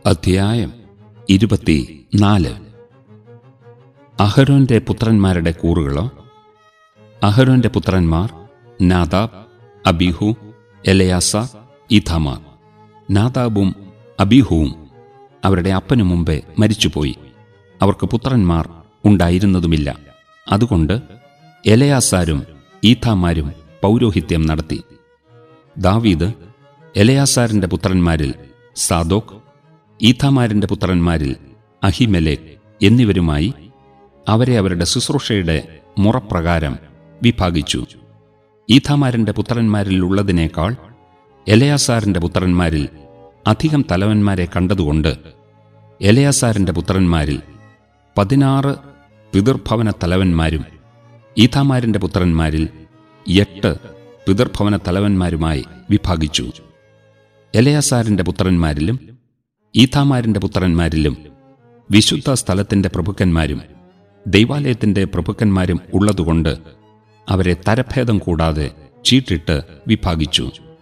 അധ്യായം ഇരുപത്തി നാല് അഹരോന്റെ പുത്രന്മാരുടെ കൂറുകളോ അഹരോന്റെ പുത്രന്മാർ നാദാബ് അബിഹു എലയാസ ഇഥമാർ നാദാബും അബിഹുവും അവരുടെ അപ്പനു മുമ്പേ മരിച്ചുപോയി അവർക്ക് പുത്രന്മാർ ഉണ്ടായിരുന്നതുമില്ല അതുകൊണ്ട് എലയാസാരും ഈഥാമാരും പൗരോഹിത്യം നടത്തി ദാവീദ് എലയാസാരിന്റെ പുത്രന്മാരിൽ സാദോക്ക് ഈഥാമാരിന്റെ പുത്രന്മാരിൽ അഹിമെലേക്ക് എന്നിവരുമായി അവരെ അവരുടെ ശുശ്രൂഷയുടെ മുറപ്രകാരം വിഭാഗിച്ചു ഈഥാമാരിന്റെ പുത്രന്മാരിൽ ഉള്ളതിനേക്കാൾ എലയാസാറിന്റെ പുത്രന്മാരിൽ അധികം തലവന്മാരെ കണ്ടതുകൊണ്ട് എലയാസാറിന്റെ പുത്രന്മാരിൽ പതിനാറ് പിതൃഭവന തലവന്മാരും ഈഥാമാരിന്റെ പുത്രന്മാരിൽ എട്ട് പിതൃഭവന തലവന്മാരുമായി വിഭാഗിച്ചു എലയാസാരിന്റെ പുത്രന്മാരിലും ഈഥാമാരിന്റെ പുത്രന്മാരിലും വിശുദ്ധ സ്ഥലത്തിന്റെ പ്രഭുക്കന്മാരും ദൈവാലയത്തിന്റെ പ്രഭുക്കന്മാരും ഉള്ളതുകൊണ്ട് അവരെ തരഭേദം കൂടാതെ ചീട്ടിട്ട് വിഭാഗിച്ചു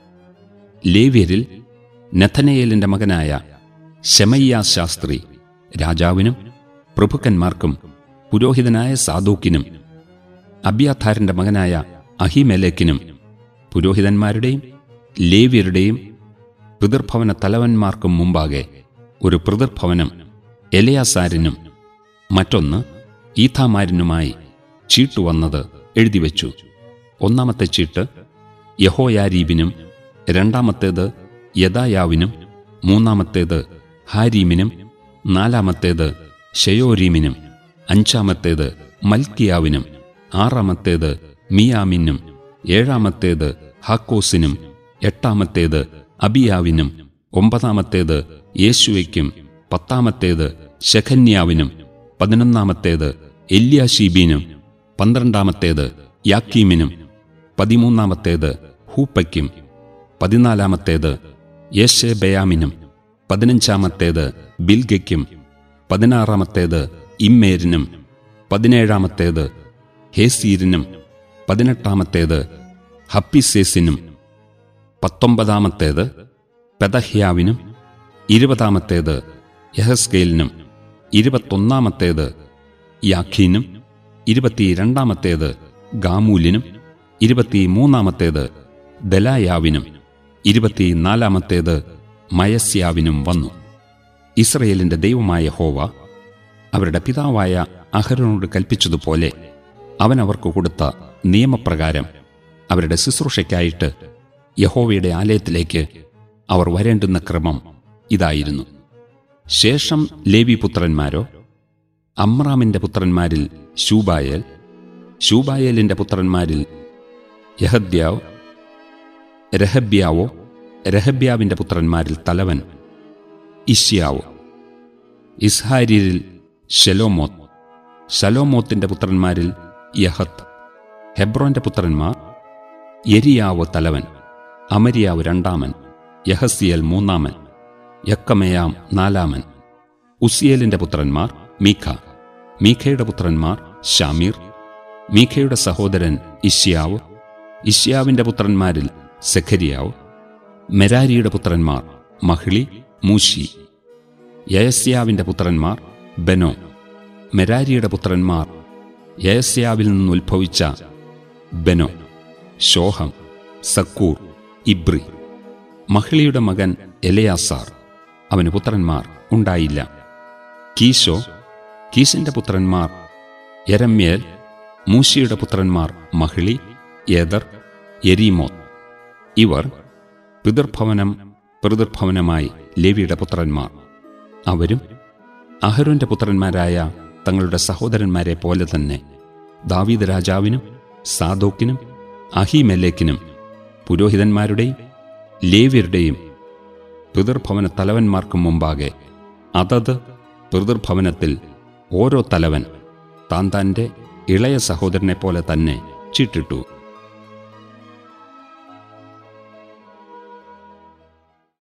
ലേവ്യരിൽ നെഥനയേലിന്റെ മകനായ ശമയ്യ ശാസ്ത്രി രാജാവിനും പ്രഭുക്കന്മാർക്കും പുരോഹിതനായ സാദൂക്കിനും അബ്യാഥാരിന്റെ മകനായ അഹിമേലേക്കിനും പുരോഹിതന്മാരുടെയും ലേവ്യരുടെയും പിതൃഭവന തലവന്മാർക്കും മുമ്പാകെ ഒരു പിതൃഭവനം എലയാസാരിനും മറ്റൊന്ന് ഈഥാമാരിനുമായി ചീട്ടുവന്നത് എഴുതിവെച്ചു ഒന്നാമത്തെ ചീട്ട് യഹോയാരീബിനും രണ്ടാമത്തേത് യദായാവിനും മൂന്നാമത്തേത് ഹാരീമിനും നാലാമത്തേത് ഷെയോരീമിനും അഞ്ചാമത്തേത് മൽക്കിയാവിനും ആറാമത്തേത് മിയാമിനും ഏഴാമത്തേത് ഹാക്കോസിനും എട്ടാമത്തേത് അബിയാവിനും ഒമ്പതാമത്തേത് യേശുവയ്ക്കും പത്താമത്തേത് ശഖന്യാവിനും പതിനൊന്നാമത്തേത് എല്യാഷീബിനും പന്ത്രണ്ടാമത്തേത് യാക്കീമിനും പതിമൂന്നാമത്തേത് ഹൂപ്പയ്ക്കും പതിനാലാമത്തേത് യേശബയാമിനും പതിനഞ്ചാമത്തേത് ബിൽഗയ്ക്കും പതിനാറാമത്തേത് ഇമ്മേരിനും പതിനേഴാമത്തേത് ഹേസീരിനും പതിനെട്ടാമത്തേത് ഹപ്പിസേസിനും പത്തൊമ്പതാമത്തേത് പെതഹ്യാവിനും ഇരുപതാമത്തേത് യഹസ്കേലിനും ഇരുപത്തൊന്നാമത്തേത് യാഖീനും ഇരുപത്തിരണ്ടാമത്തേത് ഗാമൂലിനും ഇരുപത്തിമൂന്നാമത്തേത് ദലായാവിനും ഇരുപത്തിനാലാമത്തേത് മയസ്യാവിനും വന്നു ഇസ്രയേലിന്റെ ദൈവമായ ഹോവ അവരുടെ പിതാവായ അഹരോനോട് കൽപ്പിച്ചതുപോലെ അവൻ അവർക്ക് കൊടുത്ത നിയമപ്രകാരം അവരുടെ ശുശ്രൂഷയ്ക്കായിട്ട് യഹോവയുടെ ആലയത്തിലേക്ക് അവർ വരേണ്ടുന്ന ക്രമം ഇതായിരുന്നു ശേഷം ലേവി പുത്രന്മാരോ അമ്രാമിന്റെ പുത്രന്മാരിൽ ശൂബായേൽ ശൂബായേലിന്റെ പുത്രന്മാരിൽ യഹദ്യാവ് രഹബ്യാവോ രഹബ്യാവിന്റെ പുത്രന്മാരിൽ തലവൻ ഇഷ്യാവോ ഇസ്ഹാര്യരിൽ ഷെലോമോത്ത് ശലോമോത്തിന്റെ പുത്രന്മാരിൽ യഹത്ത് ഹെബ്രോന്റെ പുത്രന്മാർ യരിയാവ് തലവൻ അമരിയാവ് രണ്ടാമൻ യഹസിയൽ മൂന്നാമൻ യക്കമയാം നാലാമൻ ഉസിയേലിന്റെ പുത്രന്മാർ മീഖ മീഖയുടെ പുത്രന്മാർ ഷാമീർ മീഖയുടെ സഹോദരൻ ഇഷ്യാവ് ഇഷ്യാവിന്റെ പുത്രന്മാരിൽ സെഖരിയാവ് മെരാരിയുടെ പുത്രന്മാർ മഹിളി മൂശി യയസ്യാവിന്റെ പുത്രന്മാർ ബെനോ മെരാരിയുടെ പുത്രന്മാർ യയസ്യാവിൽ നിന്നുത്ഭവിച്ച ബെനോ ശോഹം സക്കൂർ ഇബ്രി മഹിളിയുടെ മകൻ എലയാസാർ അവന് പുത്രന്മാർ ഉണ്ടായില്ല കീശോ കീശിന്റെ പുത്രന്മാർ യരമ്യേൽ മൂശിയുടെ പുത്രന്മാർ മഹിളി ഏദർ യെരീമോത്ത് ഇവർ പിതൃഭവനം പിതൃഭവനമായി ലേവിയുടെ പുത്രന്മാർ അവരും അഹരോന്റെ പുത്രന്മാരായ തങ്ങളുടെ സഹോദരന്മാരെ പോലെ തന്നെ ദാവീദ് രാജാവിനും സാദോക്കിനും അഹിമെലേക്കിനും പുരോഹിതന്മാരുടെയും ലേവ്യരുടെയും പിതൃഭവന തലവന്മാർക്കും മുമ്പാകെ അതത് പിതൃഭവനത്തിൽ ഓരോ തലവൻ താൻ തൻ്റെ ഇളയ സഹോദരനെ പോലെ തന്നെ ചീട്ടിട്ടു